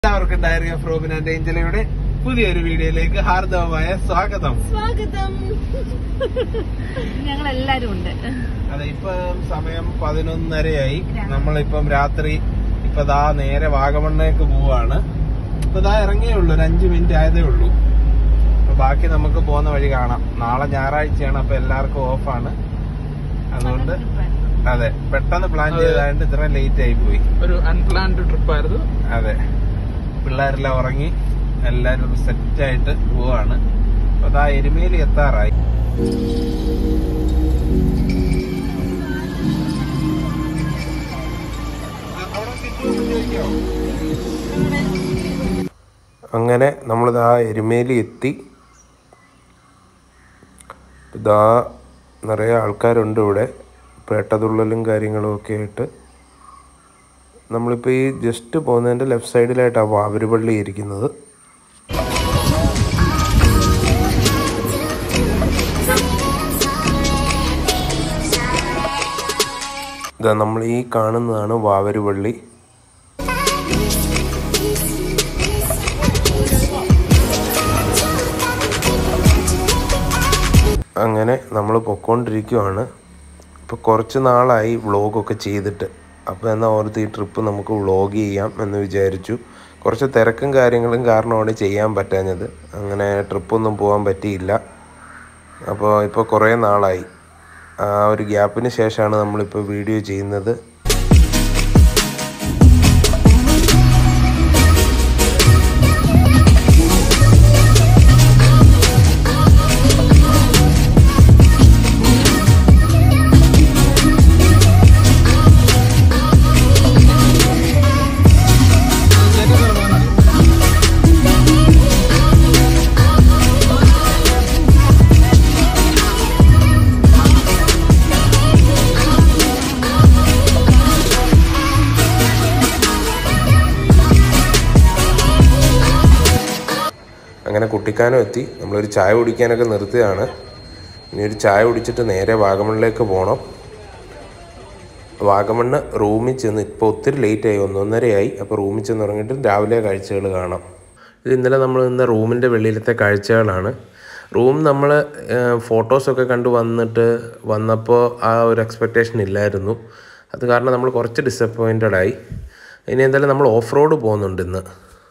എല്ലാവർക്കും diary of Robin and ഏഞ്ചലയുടെ പുതിയൊരു വീഡിയോയിലേക്ക് ഹാർദവമായ സ്വാഗതം സ്വാഗതം ഞങ്ങൾ എല്ലാരും ഉണ്ട് അതെ ഇപ്പം സമയം പതിനൊന്നരയായി നമ്മളിപ്പം രാത്രി ഇപ്പൊ ദാ നേരെ വാഗമണ്ണേക്ക് പോവാണ് ഇപ്പൊ ദാ ഇറങ്ങിയേ ഉള്ളൂ ഒരു അഞ്ചു മിനിറ്റ് ആയതേ ഉള്ളൂ അപ്പൊ ബാക്കി നമുക്ക് പോകുന്ന വഴി കാണാം നാളെ ഞായറാഴ്ചയാണ് അപ്പൊ എല്ലാവർക്കും ഓഫാണ് അതുകൊണ്ട് അതെ പെട്ടെന്ന് പ്ലാൻ ചെയ്തതായിട്ട് ഇത്ര ലേറ്റ് ആയി പോയി ഒരു അൺപ്ലാൻഡ് ട്രിപ്പ് ആയിരുന്നു അതെ പിള്ളേരെല്ലാം ഉറങ്ങി എല്ലാരും സെറ്റ് ആയിട്ട് പോവാണ് അപ്പൊ അതാ എരുമേലി എത്താറായി അങ്ങനെ നമ്മളിതാ എരുമേലി എത്തി ഇതാ നിറയെ ആൾക്കാരുണ്ട് ഇവിടെ പേട്ടതുള്ളലും കാര്യങ്ങളും ഒക്കെ ആയിട്ട് നമ്മളിപ്പോൾ ഈ ജസ്റ്റ് പോകുന്നതിൻ്റെ ലെഫ്റ്റ് സൈഡിലായിട്ടാണ് വാവരുപള്ളി ഇരിക്കുന്നത് ഇതാ നമ്മൾ ഈ കാണുന്നതാണ് വാവരുപള്ളി അങ്ങനെ നമ്മൾ പൊക്കോണ്ടിരിക്കുവാണ് ഇപ്പോൾ കുറച്ച് നാളായി വ്ളോഗൊക്കെ ചെയ്തിട്ട് അപ്പോൾ എന്നാൽ ഓർത്ത് ഈ ട്രിപ്പ് നമുക്ക് വ്ളോഗ് ചെയ്യാം എന്ന് വിചാരിച്ചു കുറച്ച് തിരക്കും കാര്യങ്ങളും കാരണമാണ് ചെയ്യാൻ പറ്റാഞ്ഞത് അങ്ങനെ ട്രിപ്പൊന്നും പോകാൻ പറ്റിയില്ല അപ്പോൾ ഇപ്പോൾ കുറേ നാളായി ആ ഒരു ഗ്യാപ്പിന് ശേഷമാണ് നമ്മളിപ്പോൾ വീഡിയോ ചെയ്യുന്നത് അങ്ങനെ കുട്ടിക്കാനം എത്തി നമ്മളൊരു ചായ കുടിക്കാനൊക്കെ നിർത്തിയതാണ് ഇനി ഒരു ചായ കുടിച്ചിട്ട് നേരെ വാഗമണിലേക്ക് പോകണം വാഗമണ്ണ് റൂമിൽ ചെന്ന് ഇപ്പോൾ ഒത്തിരി ലേറ്റായി ഒന്നൊന്നരയായി അപ്പോൾ റൂമിൽ ചെന്ന് തുടങ്ങിയിട്ട് രാവിലെ കാഴ്ചകൾ കാണാം ഇത് ഇന്നലെ നമ്മൾ നിന്ന റൂമിൻ്റെ വെളിയിലത്തെ കാഴ്ചകളാണ് റൂം നമ്മൾ ഫോട്ടോസൊക്കെ കണ്ടു വന്നിട്ട് വന്നപ്പോൾ ആ ഒരു എക്സ്പെക്റ്റേഷൻ ഇല്ലായിരുന്നു അത് കാരണം നമ്മൾ കുറച്ച് ഡിസപ്പോയിൻറ്റഡ് ആയി ഇനി എന്തായാലും നമ്മൾ ഓഫ് റോഡ് പോകുന്നുണ്ട് ഇന്ന്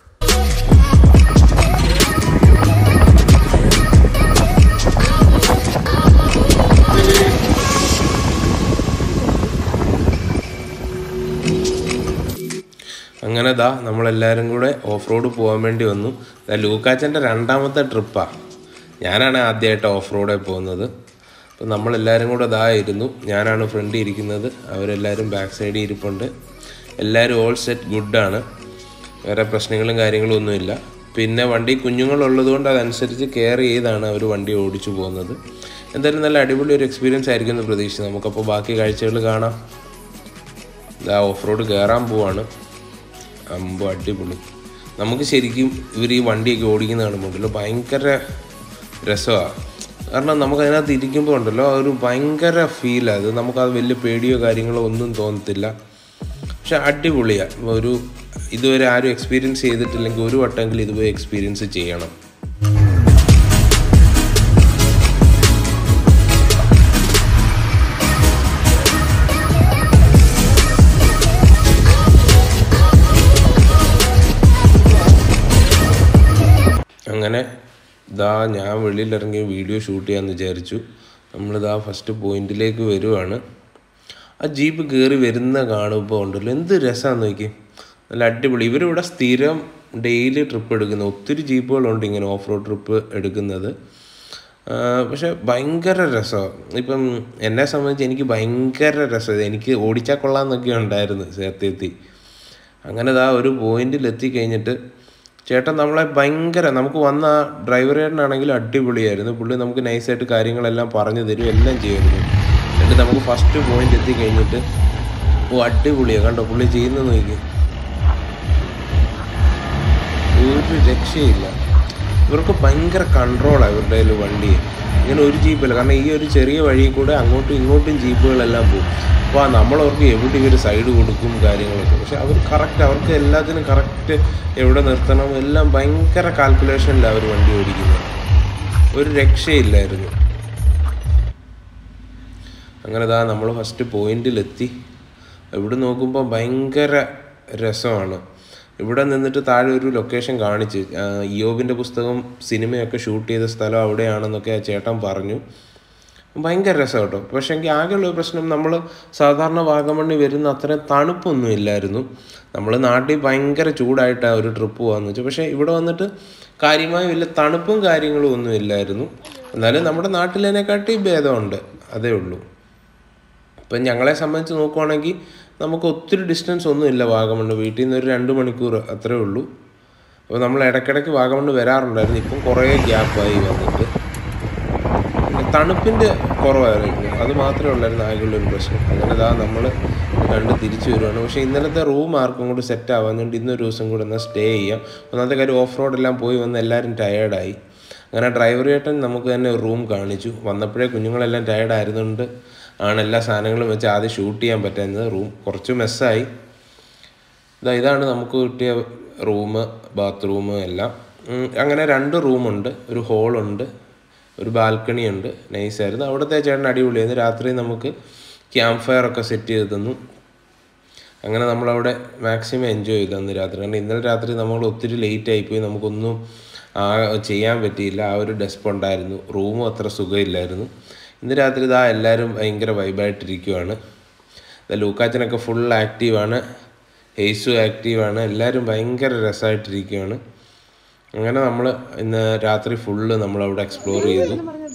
അങ്ങനെ ദാ നമ്മളെല്ലാവരും കൂടെ ഓഫ് റോഡ് പോകാൻ വേണ്ടി വന്നു ദാ ലൂക്കാച്ചൻ്റെ രണ്ടാമത്തെ ട്രിപ്പാണ് ഞാനാണ് ആദ്യമായിട്ട് ഓഫ് റോഡിൽ പോകുന്നത് അപ്പോൾ നമ്മളെല്ലാവരും കൂടെ ദാ ഇരുന്നു ഞാനാണ് ഫ്രണ്ടിൽ ഇരിക്കുന്നത് അവരെല്ലാവരും ബാക്ക് സൈഡിൽ ഇരിപ്പുണ്ട് എല്ലാവരും ഓൾ സെറ്റ് ഗുഡാണ് വേറെ പ്രശ്നങ്ങളും കാര്യങ്ങളും ഒന്നുമില്ല പിന്നെ വണ്ടി കുഞ്ഞുങ്ങളുള്ളത് കൊണ്ട് അതനുസരിച്ച് കെയർ ചെയ്താണ് അവർ വണ്ടി ഓടിച്ചു പോകുന്നത് എന്തായാലും നല്ല അടിപൊളി ഒരു എക്സ്പീരിയൻസ് ആയിരിക്കും എന്ന് പ്രതീക്ഷിച്ചു നമുക്കപ്പോൾ ബാക്കി കാഴ്ചകൾ കാണാം ഇതാ ഓഫ് റോഡ് കയറാൻ പോവാണ് അമ്പോ അടിപൊളി നമുക്ക് ശരിക്കും ഇവർ ഈ വണ്ടിയൊക്കെ ഓടിക്കുന്ന കാണുമ്പോണ്ടല്ലോ ഭയങ്കര രസമാണ് കാരണം നമുക്ക് അതിനകത്ത് ഇരിക്കുമ്പോൾ ഉണ്ടല്ലോ ആ ഒരു ഭയങ്കര ഫീലാണ് അത് നമുക്കത് വലിയ പേടിയോ കാര്യങ്ങളോ ഒന്നും തോന്നത്തില്ല പക്ഷെ അടിപൊളിയാണ് ഒരു ഇതുവരെ ആരും എക്സ്പീരിയൻസ് ചെയ്തിട്ടില്ലെങ്കിൽ ഒരു വട്ടമെങ്കിലും ഇതുപോലെ എക്സ്പീരിയൻസ് ചെയ്യണം അങ്ങനെ ഇതാ ഞാൻ വെളിയിലിറങ്ങി വീഡിയോ ഷൂട്ട് ചെയ്യാമെന്ന് വിചാരിച്ചു നമ്മളിതാ ഫസ്റ്റ് പോയിന്റിലേക്ക് വരുവാണ് ആ ജീപ്പ് കയറി വരുന്ന കാണുമ്പോൾ ഉണ്ടല്ലോ എന്ത് രസമാണെന്ന് നോക്കി നല്ല അടിപൊളി ഇവരിവിടെ സ്ഥിരം ഡെയിലി ട്രിപ്പ് എടുക്കുന്ന ഒത്തിരി ജീപ്പുകളുണ്ട് ഇങ്ങനെ ഓഫ് റോഡ് ട്രിപ്പ് എടുക്കുന്നത് ആ, പക്ഷെ ഭയങ്കര രസമാണ് ഇപ്പം എന്നെ സംബന്ധിച്ച് എനിക്ക് ഭയങ്കര രസം എനിക്ക് ഓടിച്ചാൽ കൊള്ളാമെന്നൊക്കെ ഉണ്ടായിരുന്നു സത്യത്തിൽ അങ്ങനെ ദാ ഒരു പോയിന്റിൽ എത്തിക്കഴിഞ്ഞിട്ട് ചേട്ടൻ നമ്മളെ ഭയങ്കര നമുക്ക് വന്ന ഡ്രൈവർ ചേട്ടനാണെങ്കിൽ അടിപൊളിയായിരുന്നു പുള്ളി നമുക്ക് നൈസായിട്ട് കാര്യങ്ങളെല്ലാം പറഞ്ഞു തരും എല്ലാം ചെയ്യുമായിരുന്നു എന്നിട്ട് നമുക്ക് ഫസ്റ്റ് പോയിന്റ് എത്തി കഴിഞ്ഞിട്ട് ഓ അടിപൊളിയാണ് കണ്ടോ പുള്ളി ചെയ്യുന്നത് നോക്കി ഒരു രക്ഷയില്ല ഇവർക്ക് ഭയങ്കര കൺട്രോളാണ് ഇവരുടെ കയ്യിൽ വണ്ടി ഇങ്ങനെ ഒരു ജീപ്പല്ല കാരണം ഈ ഒരു ചെറിയ വഴിയിൽ കൂടെ അങ്ങോട്ടും ഇങ്ങോട്ടും ജീപ്പുകളെല്ലാം പോകും അപ്പോൾ നമ്മളവർക്ക് എവിടെ ഇവർ സൈഡ് കൊടുക്കും കാര്യങ്ങളൊക്കെ പക്ഷെ അവർ കറക്റ്റ് അവർക്ക് എല്ലാത്തിനും കറക്റ്റ് എവിടെ നിർത്തണം എല്ലാം ഭയങ്കര കാൽക്കുലേഷനിലാണ് അവർ വണ്ടി ഓടിക്കുന്നത് ഒരു രക്ഷയില്ലായിരുന്നു അങ്ങനെ ഇതാ നമ്മൾ ഫസ്റ്റ് പോയിന്റിലെത്തി ഇവിടെ നോക്കുമ്പോൾ ഭയങ്കര രസമാണ് ഇവിടെ നിന്നിട്ട് താഴെ ഒരു ലൊക്കേഷൻ കാണിച്ച് ആ, ഇയോബിൻ്റെ പുസ്തകം സിനിമയൊക്കെ ഷൂട്ട് ചെയ്ത സ്ഥലം അവിടെയാണെന്നൊക്കെ ആ ചേട്ടൻ പറഞ്ഞു ഭയങ്കര രസം കേട്ടോ പക്ഷേ എങ്കിൽ ആകെയുള്ള ഒരു പ്രശ്നം നമ്മൾ സാധാരണ വാഗമണ്ണി വരുന്ന അത്രയും തണുപ്പൊന്നും ഇല്ലായിരുന്നു നമ്മൾ നാട്ടിൽ ഭയങ്കര ചൂടായിട്ടാണ് ഒരു ട്രിപ്പ് പോകാന്ന് വെച്ചാൽ പക്ഷേ ഇവിടെ വന്നിട്ട് കാര്യമായ വലിയ തണുപ്പും കാര്യങ്ങളും ഒന്നും ഇല്ലായിരുന്നു എന്നാലും നമ്മുടെ നാട്ടിലേനെക്കാട്ടി ഭേദമുണ്ട് അതേ ഉള്ളൂ ഇപ്പം ഞങ്ങളെ സംബന്ധിച്ച് നോക്കുവാണെങ്കിൽ നമുക്ക് ഒത്തിരി ഡിസ്റ്റൻസ് ഒന്നും ഇല്ല വാഗമണ്ണ് വീട്ടിൽ നിന്ന് ഒരു രണ്ട് മണിക്കൂർ അത്രേ ഉള്ളൂ അപ്പോൾ നമ്മൾ ഇടയ്ക്കിടയ്ക്ക് വാഗമണ്ണ് വരാറുണ്ടായിരുന്നു ഇപ്പം കുറേ ഗ്യാപ്പായി വന്നിട്ട് പിന്നെ തണുപ്പിൻ്റെ കുറവായിരുന്നു അത് മാത്രമേ ഉള്ളായിരുന്നു ആകെയുള്ളൊരു പ്രശ്നം അങ്ങനെ ഇതാ നമ്മൾ കണ്ട് തിരിച്ചു വരുവാണ് പക്ഷേ ഇന്നലത്തെ റൂം ആർക്കും കൂടി സെറ്റ് ആവാന്നുകൊണ്ട് ഇന്നൊരു ദിവസം കൂടെ എന്നാൽ സ്റ്റേ ചെയ്യാം ഒന്നാമത്തെ കാര്യം ഓഫ് റോഡെല്ലാം പോയി വന്ന് എല്ലാവരും ടയേർഡായി അങ്ങനെ ഡ്രൈവർ ചേട്ടൻ നമുക്ക് തന്നെ ഒരു റൂം കാണിച്ചു വന്നപ്പോഴേ കുഞ്ഞുങ്ങളെല്ലാം ടയേർഡ് ആയിരുന്നുകൊണ്ട് ആണ് എല്ലാ സാധനങ്ങളും വെച്ച് ആദ്യം ഷൂട്ട് ചെയ്യാൻ പറ്റുന്നത് റൂം കുറച്ച് മെസ്സായി ഇതാ ഇതാണ് നമുക്ക് കിട്ടിയ റൂം ബാത്റൂം എല്ലാം ഉം, അങ്ങനെ രണ്ട് റൂമുണ്ട് ഒരു ഹോളുണ്ട് ഒരു ബാൽക്കണി ഉണ്ട് നൈസായിരുന്നു അവിടുത്തെ ചേട്ടൻ അടിപൊളിയായിരുന്നു രാത്രി നമുക്ക് ക്യാമ്പ് ഫയർ ഒക്കെ സെറ്റ് ചെയ്ത് തന്നു അങ്ങനെ നമ്മളവിടെ മാക്സിമം എൻജോയ് ചെയ്തു അന്ന് രാത്രി കാരണം ഇന്നലെ രാത്രി നമ്മൾ ഒത്തിരി ലേറ്റ് ആയിപ്പോയി നമുക്കൊന്നും ആ ചെയ്യാൻ പറ്റിയില്ല ആ ഒരു ഡെസ്പ് ഉണ്ടായിരുന്നു റൂമും അത്ര സുഖമില്ലായിരുന്നു ഇന്ന് രാത്രി ഇതാ എല്ലാവരും ഭയങ്കര വൈബായിട്ടിരിക്കുവാണ് ദാ ലൂക്കാച്ചനൊക്കെ ഫുൾ ആക്റ്റീവാണ് ഹെയ്സു ആക്റ്റീവാണ് എല്ലാവരും ഭയങ്കര രസമായിട്ടിരിക്കുകയാണ് അങ്ങനെ നമ്മൾ ഇന്ന് രാത്രി ഫുള്ള് നമ്മളവിടെ എക്സ്പ്ലോർ ചെയ്തു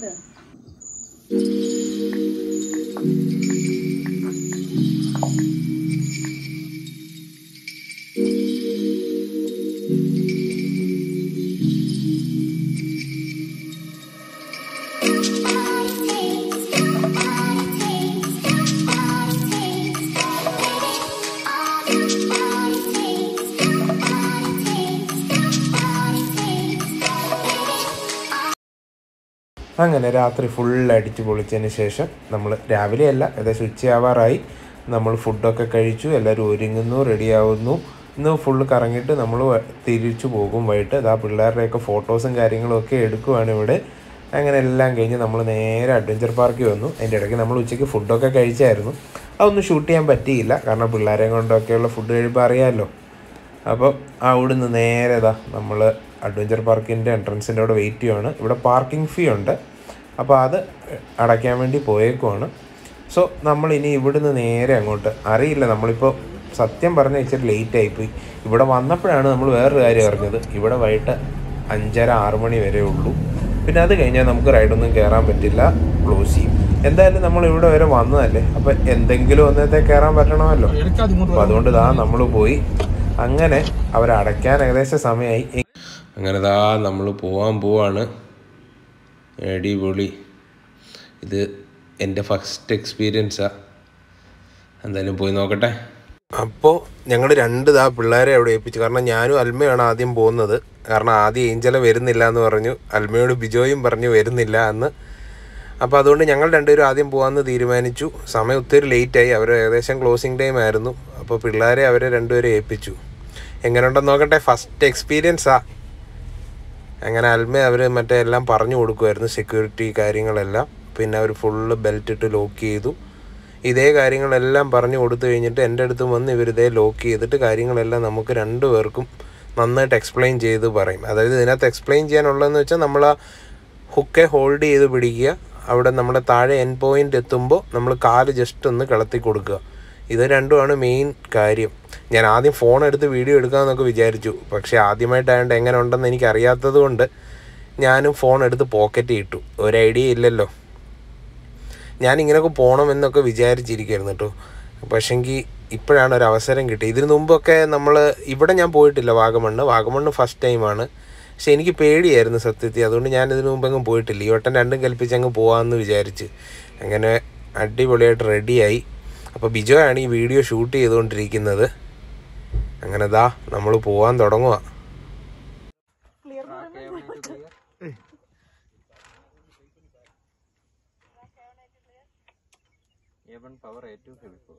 അങ്ങനെ രാത്രി ഫുൾ അടിച്ച് പൊളിച്ചതിന് ശേഷം നമ്മൾ രാവിലെയല്ല ഏകദേശം ഉച്ചയാവാറായി നമ്മൾ ഫുഡൊക്കെ കഴിച്ചു എല്ലാവരും ഒരുങ്ങുന്നു റെഡിയാവുന്നു ഇന്ന് ഫുള്ള് കറങ്ങിയിട്ട് നമ്മൾ തിരിച്ചു പോകും വൈകിട്ട് അതാ പിള്ളേരുടെയൊക്കെ ഫോട്ടോസും കാര്യങ്ങളും ഒക്കെ എടുക്കുവാണ് ഇവിടെ അങ്ങനെ എല്ലാം കഴിഞ്ഞ് നമ്മൾ നേരെ അഡ്വഞ്ചർ പാർക്കിൽ വന്നു അതിൻ്റെ ഇടയ്ക്ക് നമ്മൾ ഉച്ചയ്ക്ക് ഫുഡൊക്കെ കഴിച്ചായിരുന്നു അതൊന്നും ഷൂട്ട് ചെയ്യാൻ പറ്റിയില്ല കാരണം പിള്ളേരെയും കൊണ്ടൊക്കെയുള്ള ഫുഡ് കഴിയുമ്പോൾ അറിയാമല്ലോ അപ്പോൾ അവിടുന്ന് നേരെ ഇതാ നമ്മൾ അഡ്വഞ്ചർ പാർക്കിൻ്റെ എൻട്രൻസിൻ്റെ അവിടെ വെയിറ്റ് ചെയ്യുവാണ് ഇവിടെ പാർക്കിംഗ് ഫീ ഉണ്ട് അപ്പോൾ അത് അടയ്ക്കാൻ വേണ്ടി പോയേക്കുവാണ് സോ നമ്മൾ ഇനി ഇവിടുന്ന് നേരെ അങ്ങോട്ട് അറിയില്ല നമ്മളിപ്പോൾ സത്യം പറഞ്ഞ ഇച്ചിരി ലേറ്റ് ആയിപ്പോയി ഇവിടെ വന്നപ്പോഴാണ് നമ്മൾ വേറൊരു കാര്യം അറിഞ്ഞത് ഇവിടെ വൈകിട്ട് അഞ്ചര ആറ് മണി വരെ ഉള്ളൂ പിന്നെ അത് കഴിഞ്ഞാൽ നമുക്ക് റൈഡൊന്നും കയറാൻ പറ്റില്ല ക്ലോസ് ചെയ്യും എന്തായാലും നമ്മൾ ഇവിടെ വരെ വന്നതല്ലേ അപ്പോൾ എന്തെങ്കിലും ഒന്നത്തെ കയറാൻ പറ്റണമല്ലോ അപ്പോൾ അതുകൊണ്ട് ഇതാ നമ്മൾ പോയി അങ്ങനെ അവരടയ്ക്കാൻ ഏകദേശം സമയമായി അങ്ങനെ ദാ നമ്മൾ പോവാൻ പോവാണ് അടിപൊളി ഇത് എൻ്റെ ഫസ്റ്റ് എക്സ്പീരിയൻസാണ് എന്തായാലും പോയി നോക്കട്ടെ അപ്പോൾ ഞങ്ങൾ രണ്ട് ദാ പിള്ളേരെ അവിടെ ഏൽപ്പിച്ചു കാരണം ഞാനും അൽമയാണ് ആദ്യം പോകുന്നത് കാരണം ആദ്യം ഏഞ്ചല വരുന്നില്ല എന്ന് പറഞ്ഞു അൽമയോട് ബിജോയും പറഞ്ഞു വരുന്നില്ല എന്ന് അപ്പോൾ അതുകൊണ്ട് ഞങ്ങൾ രണ്ടുപേരും ആദ്യം പോകാമെന്ന് തീരുമാനിച്ചു സമയം ഒത്തിരി ലേറ്റായി അവർ ഏകദേശം ക്ലോസിങ് ടൈം ആയിരുന്നു അപ്പോൾ പിള്ളേരെ അവരെ രണ്ടുപേരെ ഏൽപ്പിച്ചു എങ്ങനെയുണ്ടെന്ന് നോക്കട്ടെ ഫസ്റ്റ് എക്സ്പീരിയൻസാ അങ്ങനെ അൽമ അവർ മറ്റേ എല്ലാം പറഞ്ഞു കൊടുക്കുമായിരുന്നു സെക്യൂരിറ്റി കാര്യങ്ങളെല്ലാം പിന്നെ അവർ ഫുള്ള് ബെൽറ്റ് ഇട്ട് ലോക്ക് ചെയ്തു ഇതേ കാര്യങ്ങളെല്ലാം പറഞ്ഞു കൊടുത്തു കഴിഞ്ഞിട്ട് എൻ്റെ അടുത്ത് വന്ന് ഇവരിതേ ലോക്ക് ചെയ്തിട്ട് കാര്യങ്ങളെല്ലാം നമുക്ക് രണ്ടു പേർക്കും നന്നായിട്ട് എക്സ്പ്ലെയിൻ ചെയ്ത് പറയും അതായത് ഇതിനകത്ത് എക്സ്പ്ലെയിൻ ചെയ്യാനുള്ളതെന്ന് വെച്ചാൽ നമ്മൾ ആ ഹുക്കെ ഹോൾഡ് ചെയ്ത് പിടിക്കുക അവിടെ നമ്മുടെ താഴെ എൻ പോയിന്റ് എത്തുമ്പോൾ നമ്മൾ കാല് ജസ്റ്റ് ഒന്ന് കിളത്തി കൊടുക്കുക ഇത് രണ്ടുമാണ് മെയിൻ കാര്യം ഞാൻ ആദ്യം ഫോൺ എടുത്ത് വീഡിയോ എടുക്കാമെന്നൊക്കെ വിചാരിച്ചു പക്ഷേ ആദ്യമായിട്ടായതുകൊണ്ട് എങ്ങനെ ഉണ്ടെന്ന് എനിക്ക് അറിയാത്തത് കൊണ്ട് ഞാനും ഫോൺ എടുത്ത് പോക്കറ്റിൽ ഇട്ടു ഒരു ഐഡിയ ഇല്ലല്ലോ ഞാൻ ഇങ്ങനെയൊക്കെ പോകണമെന്നൊക്കെ വിചാരിച്ചിരിക്കുകയായിരുന്നു കേട്ടോ പക്ഷെങ്കിൽ ഇപ്പോഴാണ് ഒരു അവസരം കിട്ടിയത് ഇതിനു മുമ്പൊക്കെ നമ്മൾ ഇവിടെ ഞാൻ പോയിട്ടില്ല വാഗമണ്ണ് വാഗമണ്ണ് ഫസ്റ്റ് ടൈമാണ് പക്ഷെ എനിക്ക് പേടിയായിരുന്നു സത്യത്തിൽ അതുകൊണ്ട് ഞാൻ ഇതിനു മുമ്പെങ്ങും പോയിട്ടില്ല ഈ വട്ടം രണ്ടും കൽപ്പിച്ച് അങ്ങ് പോകാമെന്ന് വിചാരിച്ച് അങ്ങനെ അടിപൊളിയായിട്ട് റെഡിയായി അപ്പോൾ ബിജോയാണ് ഈ വീഡിയോ ഷൂട്ട് ചെയ്തുകൊണ്ടിരിക്കുന്നത് അങ്ങനെ ദാ നമ്മൾ പോകാൻ തുടങ്ങുക seven power A two heavy four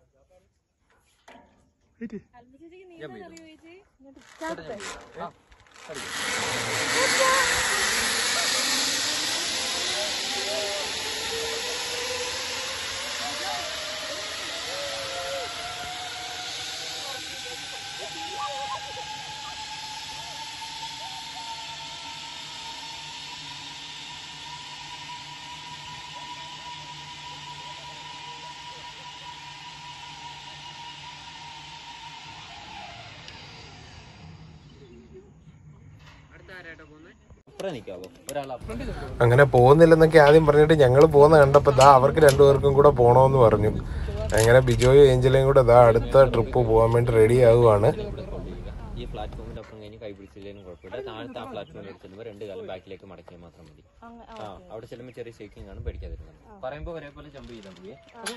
അപ്പുറം നിൽക്കാവോ ഒരാൾ അപ്പുറം അങ്ങനെ പോകുന്നില്ലെന്നൊക്കെ ആദ്യം പറഞ്ഞിട്ട് ഞങ്ങൾ പോകുന്ന കണ്ടപ്പോൾ ദാ അവർക്ക് രണ്ടുപേർക്കും കൂടെ പോകണമെന്ന് പറഞ്ഞു അങ്ങനെ ബിജോയും ഏഞ്ചലയും കൂടെ ദാ അടുത്ത ട്രിപ്പ് പോകാൻ വേണ്ടി റെഡി ആവുകയാണ് ഈ പ്ലാറ്റ്ഫോമിന്റെ ഒപ്പം കഴിഞ്ഞ് കൈ പിടിച്ചില്ലെങ്കിലും കുഴപ്പമില്ല താഴത്തെ ആ പ്ലാറ്റ്ഫോമിൽ ചെല്ലുമ്പോൾ രണ്ട് കാലം ബാക്കിലേക്ക് മടക്കിയാൽ മാത്രം മതി ആ അവിടെ ചെല്ലുമ്പോൾ ചെറിയ ഷേക്കിംഗ് കാണും പേടിക്കാതിരുന്നത് പറയുമ്പോൾ ഒരേപോലെ ജമ്പ് ചെയ്താൽ മതിയേ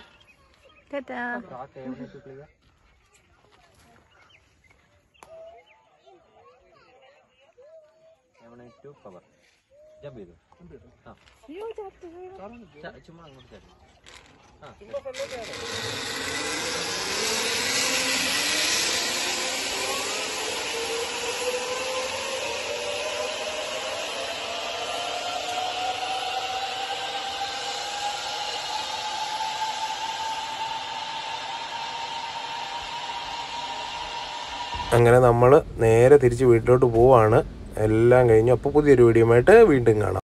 Rock എവിടെ ഇട്ട് clear? എവിടെ ഇട്ടു cover. Jump ചെയ്തു. ആ. ച- ചുമ്മാ അങ്ങോട്ട് ചാടി. ആ, അങ്ങനെ നമ്മൾ നേരെ തിരിച്ച് വീട്ടിലോട്ട് പോവാണ് എല്ലാം കഴിഞ്ഞു അപ്പോൾ പുതിയൊരു വീഡിയോ ആയിട്ട് വീണ്ടും കാണാം